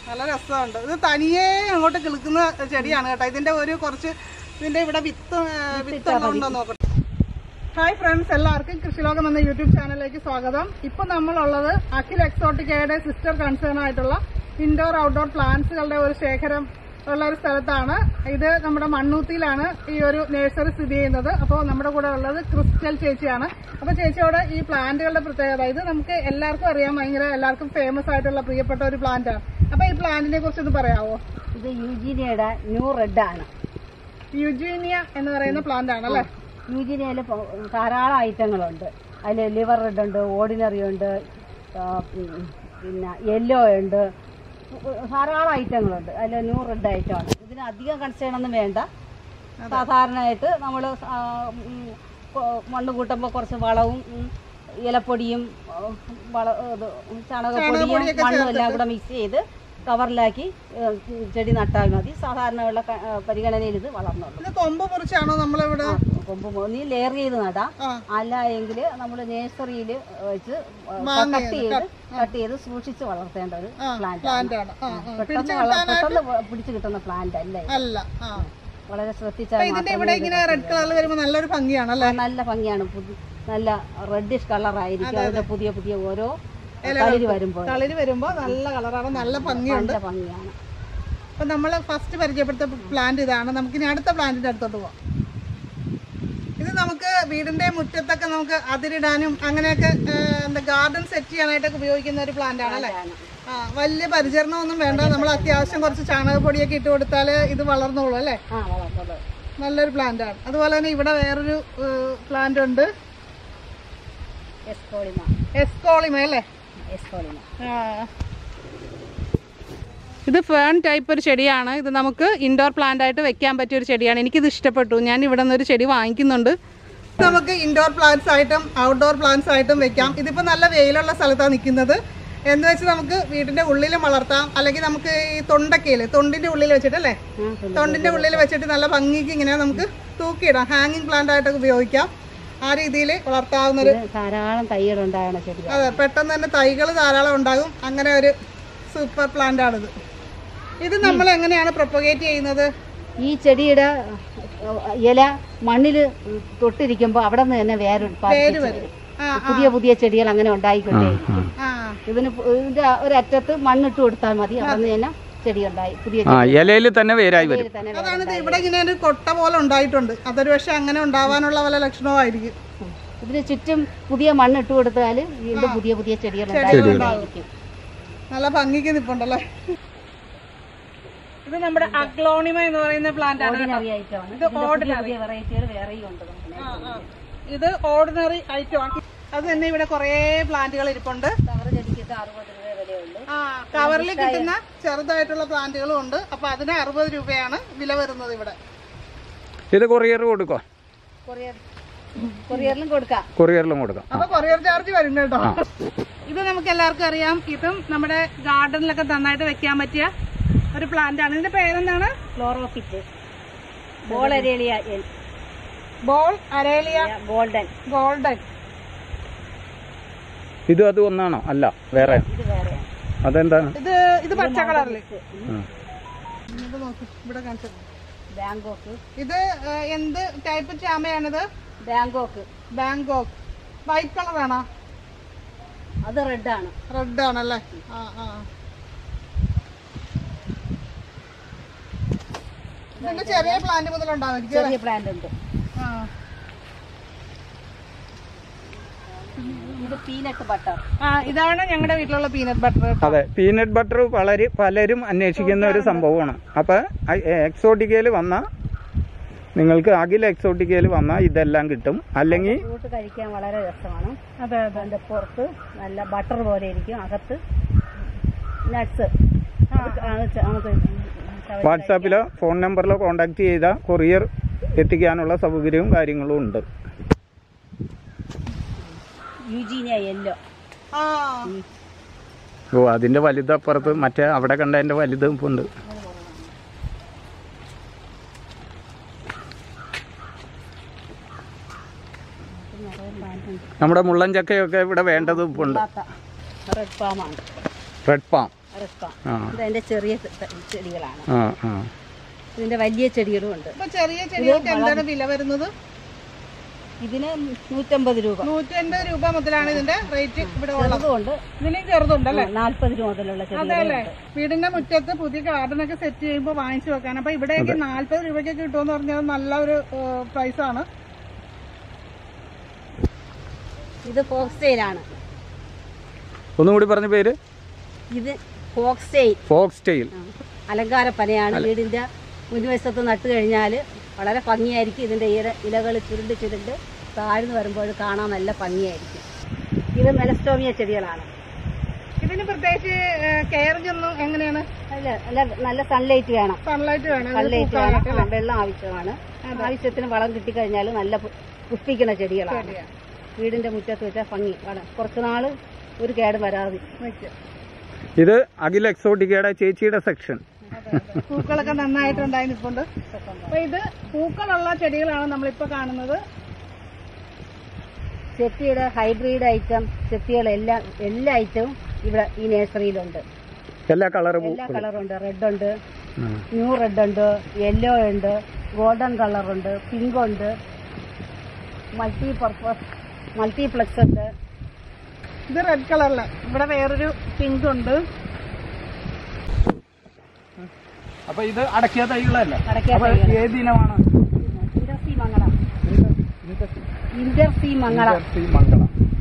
നല്ല രസമുണ്ട് ഇത് തനിയെ അങ്ങോട്ട് കിളുക്കുന്ന ചെടിയാണ് കേട്ടോ ഇതിന്റെ ഒരു കുറച്ച് ഇതിന്റെ ഇവിടെ വിത്ത് ആ, വിത്ത് ഉണ്ടോ നോക്കട്ടെ ഹായ് ഫ്രണ്ട്സ് എല്ലാവർക്കും കൃഷിലോകം എന്ന യൂട്യൂബ് ചാനലിലേക്ക് സ്വാഗതം ഇപ്പൊ നമ്മളുള്ളത് അഖിൽ എക്സോട്ടിക്കയുടെ സിസ്റ്റർ കൺസേൺ ആയിട്ടുള്ള ഇൻഡോർ ഔട്ട്ഡോർ പ്ലാന്റ്സുകളുടെ ഒരു ശേഖരം ഉള്ള ഒരു സ്ഥലത്താണ് ഇത് നമ്മുടെ മണ്ണൂത്തിയിലാണ് ഈ ഒരു നഴ്സറി സ്ഥിതി ചെയ്യുന്നത് അപ്പോൾ നമ്മുടെ കൂടെ ഉള്ളത് ക്രിസ്റ്റൽ ചേച്ചിയാണ് അപ്പൊ ചേച്ചിയോട് ഈ പ്ലാന്റുകളുടെ പ്രത്യേകത ഇത് നമുക്ക് എല്ലാവർക്കും അറിയാം ഭയങ്കര എല്ലാവർക്കും ഫേമസ് ആയിട്ടുള്ള പ്രിയപ്പെട്ട ഒരു പ്ലാന്റ് ആണ് അപ്പൊ ഈ പ്ലാന്റിനെ കുറിച്ചൊന്ന് പറയാവോ ഇത് യൂജീനിയയുടെ ന്യൂ റെഡ് ആണ് യുജീനിയ എന്ന് പറയുന്ന പ്ലാന്റ് ആണ് അല്ലെ യൂജീനിയയിൽ ധാരാളം ഐറ്റങ്ങളുണ്ട് അതിൽ ലിവർ റെഡ് ഉണ്ട് ഓർഡിനറി ഉണ്ട് ആ, ഉം, പിന്നെ യെല്ലോ ഉണ്ട് ധാരാളം ഐറ്റങ്ങളുണ്ട് അതിൽ ന്യൂ റെഡ് ഐറ്റമാണ് ഇതിന് അധികം കൺസേൺ ഒന്നും വേണ്ട സാധാരണയായിട്ട് നമ്മൾ മണ്ണ് കൂട്ടുമ്പോൾ കുറച്ച് വളവും ഉം, ഇലപ്പൊടിയും ആ, വള ഇത് ചാണകപ്പൊടിയും മണ്ണും എല്ലാം കൂടെ മിക്സ് ചെയ്ത് കവറിലാക്കി ഏ, ചെടി നട്ടാൽ മതി സാധാരണയുള്ള ക- ആ, പരിഗണനയിൽ ഇത് വളർന്നോളും ഇത് കൊമ്പ് മുറിച്ചാണോ നമ്മളിവിടെ കൊമ്പ് നീ ലെയർ ചെയ്ത് നടാം ആ. അല്ല എങ്കിൽ നമ്മൾ നേഴ്സറിയിൽ വെച്ച് മാങ്ങ കട്ട് ചെയ്ത് കട്ട് ചെയ്ത് സൂക്ഷിച്ച് വളർത്തേണ്ട ഒരു പ്ലാന്റ് പ്ലാന്റ് ആണ് ആ, ആ. പെട്ടെന്ന് വള- പെട്ടെന്ന് വ- പിടിച്ച് കിട്ടുന്ന പ്ലാന്റ് അല്ല ഇത്. അല്ല ആ വളരെ ശ്രദ്ധിച്ചാൽ ഇതിന്റെ ഇവിടെ ഇങ്ങനെ റെഡ് കളറിൽ വരുമ്പോ നല്ലൊരു ഭംഗിയാണ് അല്ലേ മാത്രം നല്ല ഭംഗിയാണ് പുതി- നല്ല റെഡിഷ് കളർ ആയിരിക്കും അതിന്റെ പുതിയ പുതിയ ഓരോ കളര് വരുമ്പോൾ കളര് വരുമ്പോ നല്ല കളറാണ് നല്ല ഭംഗിയുണ്ട് നല്ല ഭംഗിയാണ് അപ്പൊ നമ്മള് ഫസ്റ്റ് പരിചയപ്പെടുത്ത പ്ലാന്റ് ഇതാണ് നമുക്ക് ഇനി അടുത്ത പ്ലാന്റിന്റെ അടുത്തോട്ട് പോവാം ഇത് നമുക്ക് വീടിന്റെ മുറ്റത്തൊക്കെ നമുക്ക് അതിരിടാനും അങ്ങനെയൊക്കെ ആ, എന്താ ഗാർഡൻ സെറ്റ് ചെയ്യാനായിട്ടൊക്കെ ഉപയോഗിക്കുന്ന ഒരു പ്ലാന്റ് ആണ് അല്ലേ ആ വലിയ പരിചരണമൊന്നും വേണ്ട നമ്മൾ അത്യാവശ്യം കുറച്ച് ചാണകപ്പൊടിയൊക്കെ ഇട്ട് കൊടുത്താൽ ഇത് വളർന്നോളൂ അല്ലേ ആ വളർന്നത് നല്ലൊരു പ്ലാന്റ് ആണ് അതുപോലെ തന്നെ ഇവിടെ വേറൊരു പ്ലാന്റ് ഉണ്ട് എസ്കോളിമ എസ്കോളിമ അല്ലേ എസ്കോളിമ ഇത് ഫേൺ ടൈപ്പ് ഒരു ചെടിയാണ് ഇത് നമുക്ക് ഇൻഡോർ പ്ലാന്റ് ആയിട്ട് വെക്കാൻ പറ്റിയ ഒരു ചെടിയാണ് എനിക്കിത് ഇഷ്ടപ്പെട്ടു ഞാൻ ഇവിടെ നിന്ന് ഒരു ചെടി വാങ്ങിക്കുന്നുണ്ട് നമുക്ക് ഇൻഡോർ പ്ലാന്റ്സ് ആയിട്ടും ഔട്ട്ഡോർ പ്ലാന്റ്സ് ആയിട്ടും വെക്കാം ഇതിപ്പോൾ നല്ല വെയിലുള്ള സ്ഥലത്താണ് നിൽക്കുന്നത് എന്ന് വെച്ച് നമുക്ക് വീടിന്റെ ഉള്ളിലും വളർത്താം അല്ലെങ്കിൽ നമുക്ക് ഈ തൊണ്ടക്കയില് തൊണ്ടിന്റെ ഉള്ളിൽ വെച്ചിട്ട് അല്ലേ തൊണ്ടിന്റെ ഉള്ളിൽ വെച്ചിട്ട് നല്ല ഭംഗിക്ക് ഇങ്ങനെ നമുക്ക് തൂക്കിയിടാം ഹാങ്ങിങ് പ്ലാന്റ് ആയിട്ടൊക്കെ ഉപയോഗിക്കാം ആ രീതിയിൽ വളർത്താവുന്ന ഒരു ഇത് ധാരാളം തൈകളുണ്ടാകണ ചെടിയാണ് അതെ പെട്ടെന്ന് തന്നെ തൈകൾ ധാരാളം ഉണ്ടാകും അങ്ങനെ ഒരു സൂപ്പർ പ്ലാന്റ് ആണിത് ഇത് നമ്മൾ എങ്ങനെയാണ് പ്രൊപ്പഗേറ്റ് ചെയ്യുന്നത് ഈ ചെടിയുടെ അഹ്, ഇല മണ്ണിൽ തൊട്ടിരിക്കുമ്പോൾ അവിടെ നിന്ന് തന്നെ വേര് ഉത്പാദിപ്പിച്ച് വരും. ആ പുതിയ പുതിയ ചെടികൾ അങ്ങനെ ഉണ്ടായിക്കൊണ്ടേയിരിക്കും ആ ഇതിന് പു- ഇതിന്റെ ഒരറ്റത്ത് മണ്ണിട്ട് കൊടുത്താൽ മതി അവിടെ നിന്ന് തന്നെ ചെടി ഉണ്ടായി പുതിയ ആ ഇലയിൽ തന്നെ വേരായി വരും ചെടി തന്നെ അതാണ് ഇത് ഇവിടെ ഇങ്ങനെ ഒരു കൊട്ട പോലെ ഉണ്ടായിട്ടുണ്ട് അതൊരു പക്ഷെ അങ്ങനെ ഉണ്ടാവാനുള്ള വല്ല ലക്ഷണമായിരിക്കും ഉം. ഇതിന് ചുറ്റും പുതിയ മണ്ണിട്ട് കൊടുത്താൽ വീണ്ടും പുതിയ പുതിയ ചെടികൾ ഉണ്ടായിക്കൊണ്ടേയിരിക്കും നല്ല ഭംഗിക്ക് നിപ്പുണ്ടല്ലേ ഇത് നമ്മുടെ അഗ്ലോണിമ എന്ന് പറയുന്ന പ്ലാന്റ് ആണ് കേട്ടോ. ഓർഡിനറി ഐറ്റമാണ് ഇതിന്റെ പുതിയ പുതിയ വെറൈറ്റികൾ വേറെയും ഉണ്ട് നമുക്ക് ആ, ആ. ഇത് ഓർഡിനറി ഐറ്റം ആണ് അത് തന്നെ ഇവിടെ കുറേ പ്ലാന്റുകൾ ഇരിപ്പുണ്ട് കവർ ചെടിക്കൊക്കെ അറുപത് രൂപ വിലയുള്ളൂ ആ കവറിൽ കിട്ടുന്ന ചെറുതായിട്ടുള്ള പ്ലാന്റുകളും ഉണ്ട് അപ്പൊ അതിന് അറുപത് രൂപയാണ് വില വരുന്നത് ഇവിടെ ഇത് കൊറിയർ കൊടുക്കാം കൊറിയർ കൊറിയറിലും കൊടുക്കാം കൊറിയറിലും കൊടുക്കാം അപ്പൊ കൊറിയർ ചാർജ് വരും കേട്ടോ ഇത് നമുക്ക് എല്ലാവർക്കും അറിയാം ഇതും നമ്മുടെ ഗാർഡനിലൊക്കെ നന്നായിട്ട് വെക്കാൻ പറ്റിയ ഒരു പ്ലാന്റ് ആണ് ഇതിന്റെ പേരെന്താണ് ക്ലോറോഫിറ്റ് ബോളരേളിയ ബോൾ അരേലിയ ഗോൾഡൻ ഗോൾഡൻ ഇത് അത് ഒന്നാണോ അല്ല വേറെ ഇത് വേറെയാണ് അതെന്താണ് ഇത് ഇത് പച്ച കളറിൽ ഉം. ഇത് നോക്ക് ഇവിടെ കാണിച്ചു ബാങ്കോക്ക് ഇത് ആ, എന്ത് ടൈപ്പ് ചാമയാണിത് ബാങ്കോക്ക് ബാങ്കോക്ക് വൈറ്റ് കളറാണോ അത് റെഡാണ് റെഡ് ആണല്ലേ ആ ആ ഇതിന്റെ ചെറിയ പ്ലാന്റ് മുതൽ ഉണ്ടാവുമായിരിക്കും ചെറിയ പ്ലാന്റ് ഉണ്ട് ആ ഇത് പീനട്ട് ബട്ടർ ആ ഇതാണ് ഞങ്ങളുടെ വീട്ടിലുള്ള പീനട്ട് ബട്ടർ അതെ പീനട്ട് ബട്ടർ വളരെ പലരും അന്വേഷിക്കുന്ന ഒരു സംഭവമാണ് അപ്പൊ എക്സോട്ടിക്കയിൽ വന്ന നിങ്ങൾക്ക് അഖിൽ എക്സോട്ടിക്കയിൽ വന്നാൽ ഇതെല്ലാം കിട്ടും അല്ലെങ്കിൽ ഫ്രൂട്ട് കഴിക്കാൻ വളരെ രസമാണ് അതെ അതെ അതിന്റെ പുറത്ത് നല്ല ബട്ടർ പോലെ ഇരിക്കും അകത്ത് നട്ട്സ് നമുക്ക് ചവ- വാട്സാപ്പിലോ ഫോൺ നമ്പറിലോ കോൺടാക്ട് ചെയ്താൽ കൊറിയർ എത്തിക്കാനുള്ള സൗകര്യവും കാര്യങ്ങളും ഉണ്ട് യുജീനിയ യെല്ലോ ആ ഓ അതിന്റെ വലുത് അപ്പുറത്ത് മറ്റേ അവിടെ കണ്ടതിന്റെ വലുത് ഇപ്പൊ ഉണ്ട് നമ്മുടെ മുള്ളൻ ചക്കയൊക്കെ ഇവിടെ വേണ്ടത് ഇപ്പൊ ഉണ്ട് റെഡ് പാമാണ് റെഡ് പാം അരസ്പ ആ ഇത് അതിന്റെ ചെറിയ ത- ചെടികളാണ് ആ ആ ഇതിന്റെ വലിയ ചെടികളും ഉണ്ട് ഇപ്പൊ ചെറിയ ചെടികൾക്ക് എന്താണ് വില വരുന്നത് ഇതിന് നൂറ്റമ്പത് രൂപ നൂറ്റി അൻപത് രൂപ മുതലാണ് ഇതിന്റെ റേറ്റ് ഇവിടെ ഉള്ളത് ചെറുതുകൊണ്ട് ഇതിലും ചെറുതുണ്ടല്ലേ നാല്പത് രൂപ മുതലുള്ള അതെല്ലേ ചെടികളുണ്ട് വീടിന്റെ മുറ്റത്ത് പുതിയ ഗാർഡൻ ഒക്കെ സെറ്റ് ചെയ്യുമ്പോൾ വാങ്ങിച്ചു വെക്കാൻ അപ്പൊ ഇവിടെയൊക്കെ നാല്പത് രൂപയ്ക്ക് കിട്ടുമെന്ന് പറഞ്ഞാൽ നല്ല ഒരു പ്രൈസ് ആണ് ഇത് ഫോക്സ്റ്റെയിലാണ് ഒന്നും കൂടി പറഞ്ഞ പേര് ഇത് ഫോക്സ്റ്റെയിൽ ഫോക്സ് ടെയിൽ അലങ്കാര പനയാണ് വീടിന്റെ മുൻവശത്ത് നട്ട് കഴിഞ്ഞാൽ വളരെ ഭംഗിയായിരിക്കും ഇതിന്റെ ഇല ഇലകൾ ചുരുണ്ട് ചുരുണ്ട് താഴ്ന്നു വരുമ്പോൾ കാണാൻ നല്ല ഭംഗിയായിരിക്കും ഇത് മെലസ്റ്റോമിയ ചെടികളാണ് ഇതിന് പ്രത്യേകിച്ച് കെയറിംഗ് ഒന്നും എങ്ങനെയാണ് അല്ല നല്ല നല്ല സൺലൈറ്റ് വേണം സൺലൈറ്റ് വേണം ഇത് സൺലൈറ്റ് പൂക്കാനായിട്ട് വേണം വെള്ളം ആവശ്യമാണ് ആവശ്യത്തിന് വളം കിട്ടിക്കഴിഞ്ഞാൽ നല്ല പു- പുഷ്പിക്കുന്ന ചെടികളാണ് വീടിന്റെ മുറ്റത്ത് വെച്ചാൽ ഭംഗി വള- കുറച്ച് നാള് ഒരു കേടും വരാതെ നിൽക്കും. ഇത് അഖിൽ എക്സോട്ടിക്കയുടെ ചേച്ചിയുടെ സെക്ഷൻ പൂക്കളൊക്കെ നന്നായിട്ടുണ്ടായി നിൽപ്പുണ്ട് അപ്പൊ ഇത് പൂക്കളുള്ള ചെടികളാണ് നമ്മളിപ്പോ കാണുന്നത് ചെത്തിയുടെ ഹൈബ്രിഡ് ഐറ്റം ചെത്തികളെല്ലാം എല്ലാ ഐറ്റവും ഇവിടെ ഈ നഴ്സറിയിലുണ്ട് എല്ലാ കളറ് പൂ എല്ലാ കളറും ഉണ്ട് റെഡ് ഉണ്ട് ന്യൂ റെഡ് ഉണ്ട് യെല്ലോ ഉണ്ട് ഗോൾഡൻ കളർ ഉണ്ട് പിങ്ക് ഉണ്ട് മൾട്ടി പർപ്പസ് മൾട്ടിപ്ലക്സ് ഉണ്ട് ഇത് റെഡ് കളറില് ഇവിടെ വേറൊരു പിങ്ക് ഉണ്ട് അപ്പൊ ഇത് അടക്കിയ തൈകളല്ല അടയ്ക്ക അപ്പൊ ഏത് ഇനമാണ് ഇന്റർസി മംഗള ഇന്റർസി മംഗള ഇന്റർസി മംഗള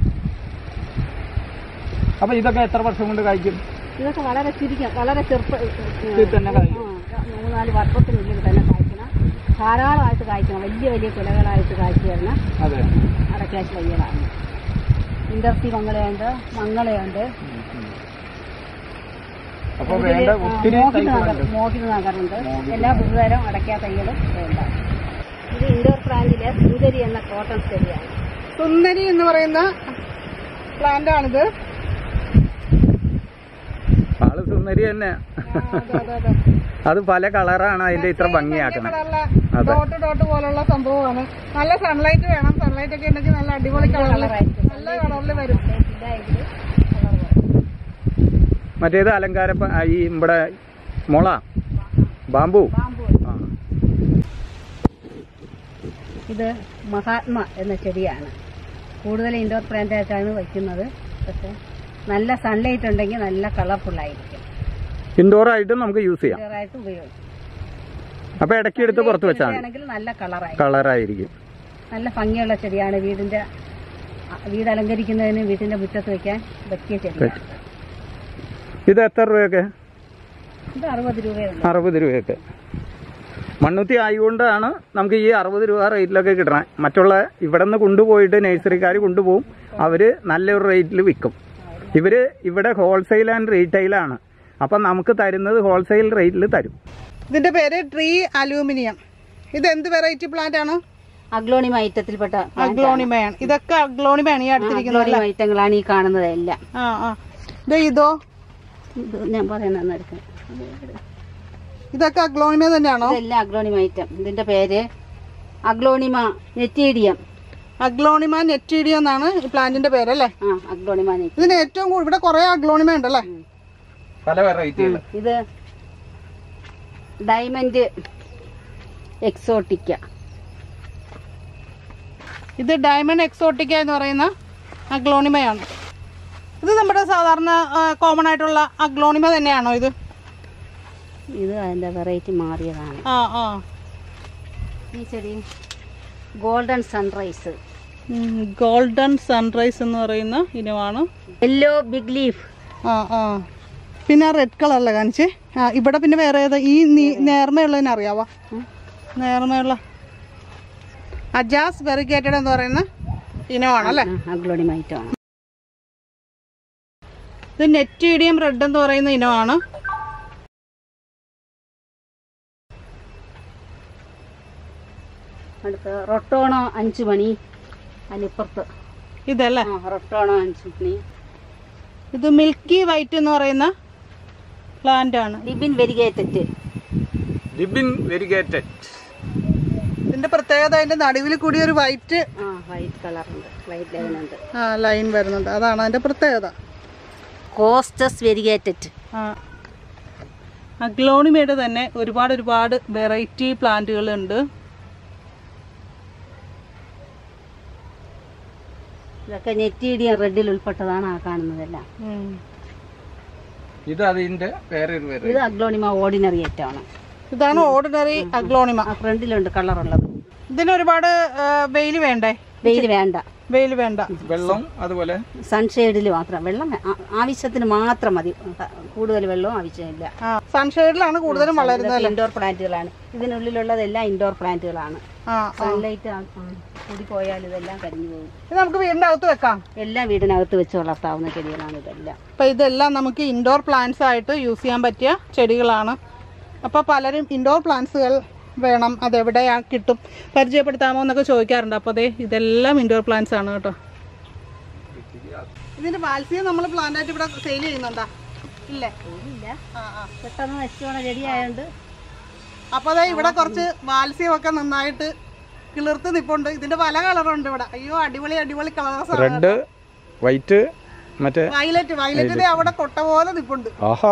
അപ്പൊ ഇതൊക്കെ എത്ര വർഷം കൊണ്ട് കായ്ക്കും ഇതൊക്കെ വളരെ ചുരുക്കം വളരെ ചെറുപ്പ ഇതിൽ തന്നെ കായ്ക്കും ആ, മൂന്നാല് വർഷത്തിനുള്ളിൽ തന്നെ കായ്ക്കണം ധാരാളമായിട്ട് കായ്ക്കണം വലിയ വലിയ കുലകളായിട്ട് കായ്ച്ചു വരുന്ന അതെ അടക്കാശ് വയ്യലാണ് ഇന്റർസി മംഗളയുണ്ട് മംഗളയുണ്ട് അപ്പൊ വേണ്ട ഒത്തിരി മോഹിത് നഗർ തൈകളുണ്ട് മോഹിത് നഗറുണ്ട് എല്ലാ പുതുതരം അടയ്ക്കാ തൈകളും ഉണ്ട് ഇത് ഇൻഡോർ പ്ലാന്റിലെ സുന്ദരി എന്ന കോട്ടൺ ചെടിയാണ് സുന്ദരി എന്ന് പറയുന്ന പ്ലാന്റ് ആണിത് ആള് സുന്ദരി തന്നെ അത് പല കളറാണ് അതിന്റെ ഇത്ര ഭംഗിയാക്കണം അതെ. ഡോട്ട് ഡോട്ട് പോലുള്ള സംഭവമാണ് നല്ല സൺലൈറ്റ് വേണം സൺലൈറ്റ് ഒക്കെ ഉണ്ടെങ്കിൽ നല്ല അടിപൊളി കളറിൽ കളറായിരിക്കും. നല്ല കളറിൽ വരും ഇതായിട്ട് കളർ വരും. മറ്റേത് അലങ്കാര പ- ആ, ഈ ഇവിടെ മുള ബാമ്പു പാമ്പ് ആ. ഇത് മഹാത്മ എന്ന ചെടിയാണ് കൂടുതൽ ഇൻഡോർ പ്ലാന്റ് ആയിട്ടാണ് വയ്ക്കുന്നത് പക്ഷെ നല്ല സൺലൈറ്റ് ഉണ്ടെങ്കിൽ നല്ല കളർഫുൾ ആയിരിക്കും ഇൻഡോർ ആയിട്ടും നമുക്ക് യൂസ് ചെയ്യാം ക്ലിയറായിട്ട് ഉപയോഗിക്കും അപ്പൊ ഇടയ്ക്ക് എടുത്ത് പുറത്ത് വെച്ചാൽ മതി ആണെങ്കിൽ നല്ല കളറായി കളറായിരിക്കും നല്ല ഭംഗിയുള്ള ചെടിയാണ് വീടിന്റെ അ- വീട് അലങ്കരിക്കുന്നതിന് വീടിന്റെ മുറ്റത്ത് വെക്കാൻ പറ്റിയ ചെടിയാണ് ഇത് എത്ര രൂപയൊക്കെ ഇത് അറുപത് രൂപയുണ്ട് അറുപത് രൂപയൊക്കെ മണ്ണുത്തി ആയതുകൊണ്ടാണ് നമുക്ക് ഈ അറുപത് രൂപ റേറ്റിലൊക്കെ കിട്ടണേ മറ്റുള്ള ഇവിടെ നിന്ന് കൊണ്ടുപോയിട്ട് നഴ്സറിക്കാർ കൊണ്ടുപോകും അവര് നല്ലൊരു റേറ്റിൽ വിൽക്കും ഇവര് ഇവിടെ ഹോൾസെയിൽ ആൻഡ് റീറ്റെയിലാണ് അപ്പം നമുക്ക് തരുന്നത് ഹോൾസെയിൽ റേറ്റിൽ തരും ഇതിന്റെ പേര് ട്രീ അലൂമിനിയം ഇത് എന്ത് വെറൈറ്റി പ്ലാന്റ് ആണ് അഗ്ലോണിമ ഐറ്റത്തിൽപ്പെട്ട അഗ്ലോണിമയാണ് ഇതൊക്കെ അഗ്ലോണിമയാണ് ഈ അടുത്തിരിക്കുന്നത് അഗ്ലോണിമ ഐറ്റങ്ങളാണ് ഈ കാണുന്നത് എല്ലാം ആ ആ ഇത് ഇതോ ഇത് ഞാൻ പറയുന്ന എടുക്കാം ഇതൊക്കെ അഗ്ലോണിമ തന്നെയാണോ ഇതെല്ലാം അഗ്ലോണിമ ഐറ്റം ഇതിന്റെ പേര് അഗ്ലോണിമ നെറ്റീഡിയം അഗ്ലോണിമ നെറ്റീഡിയോ എന്നാണ് ഈ പ്ലാന്റിന്റെ പേരല്ലേ ആ അഗ്ലോണിമ നെറ്റി ഇതിന് ഏറ്റവും കൂടുതൽ ഇവിടെ കുറെ അഗ്ലോണിമ ഉണ്ടല്ലേ പല വെറൈറ്റികൾ ഇത് ഡയമണ്ട് എക്സോട്ടിക്ക ഇത് ഡയമണ്ട് എക്സോട്ടിക്ക എന്ന് പറയുന്ന അഗ്ലോണിമയാണ് ഇത് നമ്മുടെ സാധാരണ കോമൺ ആയിട്ടുള്ള അഗ്ലോണിമ തന്നെയാണോ ഇത് ഇത് അതിന്റെ വെറൈറ്റി മാറിയതാണ് ആ ആ ഈ ചെടി ഗോൾഡൻ സൺറൈസ് ഗോൾഡൻ സൺറൈസ് എന്ന് പറയുന്ന ഇനമാണ് യെല്ലോ ബിഗ് ലീഫ് ആ ആ പിന്നെ റെഡ് കളറല്ലേ കാണിച്ചേ ആ ഇവിടെ പിന്നെ വേറെ ഏതാ ഈ നീ- നേർമയുള്ളതിന് അറിയാവോ നേർമയുള്ള അജാസ് വെറിഗേറ്റഡ് എന്ന് പറയുന്ന ഇനമാണ് അല്ലേ അഗ്ലോണിമ ഐറ്റം ആണ് ഇത് നെറ്റ് ഇഡിയം റെഡ് എന്ന് പറയുന്ന ഇനമാണ് അടുത്ത റൊട്ടോണോ അഞ്ചു മണി അതിനിപ്പുറത്ത് ഇതല്ലേ ആ റൊട്ടോണോ അഞ്ചു മണി ഇത് മിൽക്കി വൈറ്റ് എന്ന് പറയുന്ന പ്ലാന്റ് ആണ് ലിബിൻ വെരിഗേറ്ററ്റ് ലിബിൻ വെരിഗേറ്റഡ് ഇതിന്റെ പ്രത്യേകത അതിന്റെ നടുവിൽ കൂടി ഒരു വൈറ്റ് ആ വൈറ്റ് കളറുണ്ട് വൈറ്റ് ലൈൻ ഉണ്ട് ലൈൻ വരുന്നുണ്ട് അതാണ് അതിന്റെ പ്രത്യേകത കോസ്റ്റസ് വെരിഗേറ്ററ്റ് ആ അഗ്ലോണിമയുടെ തന്നെ ഒരുപാട് ഒരുപാട് വെറൈറ്റി പ്ലാന്റുകൾ ഉണ്ട് ഇതൊക്കെ നെറ്റീഡിയം റെഡിൽ ഉൾപ്പെട്ടതാണ് ആ കാണുന്നതെല്ലാം ഇത് അതിന്റെ വേറൊരു പേര് ഇത് അഗ്ലോണിമ ഓർഡിനറി ഐറ്റമാണ് ഇതാണ് ഓർഡിനറി അഗ്ലോണിമ ആ ഫ്രണ്ടിലുണ്ട് കളറുള്ളത് ഇതിന് ഒരുപാട് വെയിൽ വേണ്ടേ വെയിൽ വേണ്ട വെയിൽ വേണ്ട വെള്ളം അതുപോലെ സൺഷെയ്ഡിൽ മാത്രം വെള്ളം വേ- ആ- ആവശ്യത്തിന് മാത്രം മതി ക- കൂടുതൽ വെള്ളവും ആവശ്യമില്ല ആ സൺഷെയ്ഡിലാണ് കൂടുതലും വളരുന്നത് ഇൻഡോർ പ്ലാന്റുകളാണ് ഇതിനുള്ളിലുള്ളതെല്ലാം ഇൻഡോർ പ്ലാന്റുകളാണ് ആ സൺലൈറ്റ് കൂടി പോയാൽ ഇതെല്ലാം കരിഞ്ഞു പോകും ഇത് നമുക്ക് വീടിന്റെ അകത്ത് വെക്കാം എല്ലാം വീടിനകത്ത് വെച്ച് വളർത്താവുന്ന ചെടികളാണ് ഇതെല്ലാം അപ്പൊ ഇതെല്ലാം നമുക്ക് ഇൻഡോർ പ്ലാന്റ്സ് ആയിട്ട് യൂസ് ചെയ്യാൻ പറ്റിയ ചെടികളാണ് അപ്പൊ പലരും ഇൻഡോർ പ്ലാന്റ്സുകൾ വേണം അതെവിടെയാ കിട്ടും പരിചയപ്പെടുത്താമോ എന്നൊക്കെ ചോദിക്കാറുണ്ട് അപ്പോൾ അതെ ഇതെല്ലാം ഇൻഡോർ പ്ലാന്റ്സ് ആണ് കേട്ടോ ഇതിന്റെ വാത്സ്യം നമ്മൾ പ്ലാന്റ് ആയിട്ട് ഇവിടെ സെയിൽ ചെയ്യുന്നുണ്ടാ ഇല്ലേ ഇല്ല ആ ആ പെട്ടെന്ന് നശിച്ചു പോണ ചെടിയായോണ്ട് അപ്പൊ അതെ ഇവിടെ കുറച്ച് വാത്സ്യമൊക്കെ നന്നായിട്ട് കിളിർത്ത് നിപ്പുണ്ട് ഇതിന്റെ പല കളറുണ്ട് ഇവിടെ അയ്യോ അടിപൊളി അടിപൊളി കളേഴ്സ് റെഡ് വൈറ്റ് മറ്റേ വയലറ്റ് വയലറ്റിന്റെ അവിടെ കൊട്ട പോലെ നിപ്പുണ്ട് ആഹാ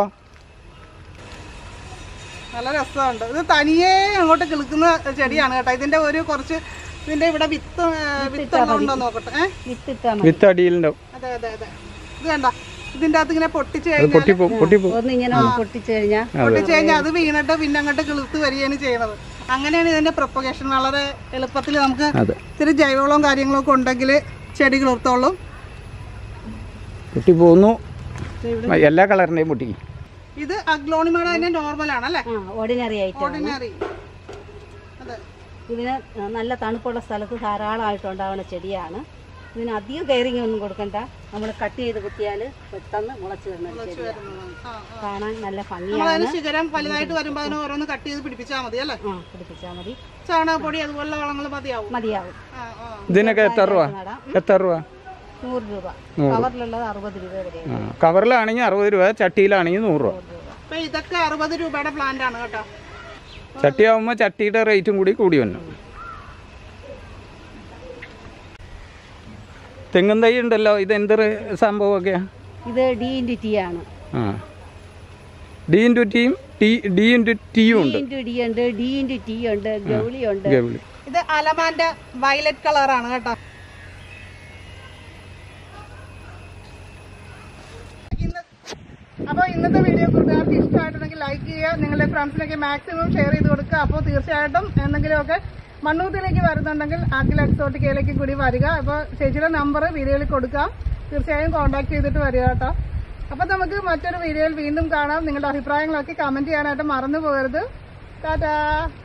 നല്ല രസമുണ്ട് ഇത് തനിയെ അങ്ങോട്ട് കിളുക്കുന്ന ചെടിയാണ് കേട്ടോ ഇതിന്റെ ഒരു കുറച്ച് ഇതിന്റെ ഇവിടെ വിത്ത് ഏ, വിത്ത് ഉണ്ടോ നോക്കട്ടെ ഏ? വിത്തിട്ടാ മതി വിത്ത് അടിയിലുണ്ടോ അതെ അതെ അതെ ഇത് കണ്ട ഇതിന്റെ അകത്ത് ഇങ്ങനെ പൊട്ടിച്ച് അത് കഴിഞ്ഞാൽ പൊട്ടിപ്പോ പൊട്ടിപ്പോ ഒന്ന് ഇങ്ങനെ ഒന്ന് പൊട്ടിച്ചു കഴിഞ്ഞാൽ പൊട്ടിച്ച് കഴിഞ്ഞാൽ അത് വീണിട്ട് പിന്നെ അങ്ങോട്ട് കിളുത്ത് വരികയാണ് ചെയ്യുന്നത് അങ്ങനെയാണ് ഇതിന്റെ പ്രൊപ്പഗേഷൻ വളരെ എളുപ്പത്തിൽ നമുക്ക് അതെ ഇത്തിരി ജൈവവളവും കാര്യങ്ങളും ഒക്കെ ഉണ്ടെങ്കിൽ ചെടി കിളിർത്തോളൂ പൊട്ടിപ്പോന്നു എല്ലാ കളറിന്റെയും പൊട്ടി ഇത് അഗ്ലോണിമയുടെ തന്നെ നോർമൽ ആണ് അല്ലേ ആ ഓർഡിനറി ഐറ്റം ഓർഡിനറി അതെ ഇതിന് നല്ല തണുപ്പുള്ള സ്ഥലത്ത് ധാരാളമായിട്ട് ഉണ്ടാവുന്ന ചെടിയാണ് ഇതിന് അധികം കെയറിങ് ഒന്നും കൊടുക്കണ്ട നമ്മൾ കട്ട് ചെയ്ത് കുത്തിയാൽ പെട്ടെന്ന് മുളച്ച് വരുന്ന ഒരു ചെടിയാണ് ആ, ആ. കാണാൻ നല്ല ഭംഗിയാണ് നമ്മളതിന് ശിഖരം വലുതായിട്ട് വരുമ്പോൾ അതിന് ഓരോന്ന് കട്ട് ചെയ്ത് പിടിപ്പിച്ചാൽ മതി അല്ലേ ആ പിടിപ്പിച്ചാൽ മതി ചാണകപ്പൊടി അതുപോലുള്ള വളങ്ങൾ മതിയാവും മതിയാവും ആ, ആ. ഇതിനൊക്കെ എത്ര രൂപ നടാം എത്ര രൂപ നൂറ് രൂപ കവറിലുള്ളത് അറുപത് രൂപ വരെ ആ, കവറിലാണെങ്കിൽ അറുപത് രൂപ ചട്ടിയിലാണെങ്കിൽ നൂറ് രൂപ അപ്പൊ ഇതൊക്കെ അറുപത് രൂപയുടെ പ്ലാന്റ് ആണ് കേട്ടോ ചട്ടിയാവുമ്പോൾ ചട്ടിയുടെ റേറ്റും കൂടി കൂടി വന്നു തെങ്ങും തൈ ഉണ്ടല്ലോ ഇത് എന്ത് റേ- സംഭവമൊക്കെയാ ഇത് ഡി ഇൻറ്റു ടി ആണ് ആ ഡി ഇൻറ്റു ടിയും ടി ഡി ഇൻറ്റു ടിയും ഡി ഉണ്ട് ഇൻറ്റു ഡി ഉണ്ട് ഡി ഇൻറ്റു ടി ഉണ്ട് ഗൗളി ഉണ്ട് ഗവിളി ഇത് അലമാന്റെ വയലറ്റ് കളറാണ് കേട്ടോ ഇന്ന് അപ്പോൾ ഇന്നത്തെ വീഡിയോ കൂട്ടുകാർക്ക് ഇഷ്ടമായിട്ടുണ്ടെങ്കിൽ ലൈക്ക് ചെയ്യുക നിങ്ങളുടെ ഫ്രണ്ട്സിനൊക്കെ മാക്സിമം ഷെയർ ചെയ്ത് കൊടുക്കുക അപ്പോൾ തീർച്ചയായിട്ടും എന്തെങ്കിലുമൊക്കെ മണ്ണൂത്തിലേക്ക് വരുന്നുണ്ടെങ്കിൽ അഖിൽ എക്സോട്ടിക്കയിലേക്ക് കൂടി വരിക അപ്പോൾ ചേച്ചിയുടെ നമ്പർ വീഡിയോയിൽ കൊടുക്കാം തീർച്ചയായും കോൺടാക്ട് ചെയ്തിട്ട് വരിക കേട്ടോ അപ്പോൾ നമുക്ക് മറ്റൊരു വീഡിയോയിൽ വീണ്ടും കാണാം നിങ്ങളുടെ അഭിപ്രായങ്ങളൊക്കെ കമൻറ്റ് ചെയ്യാനായിട്ട് മറന്നു പോകരുത് ടാറ്റാ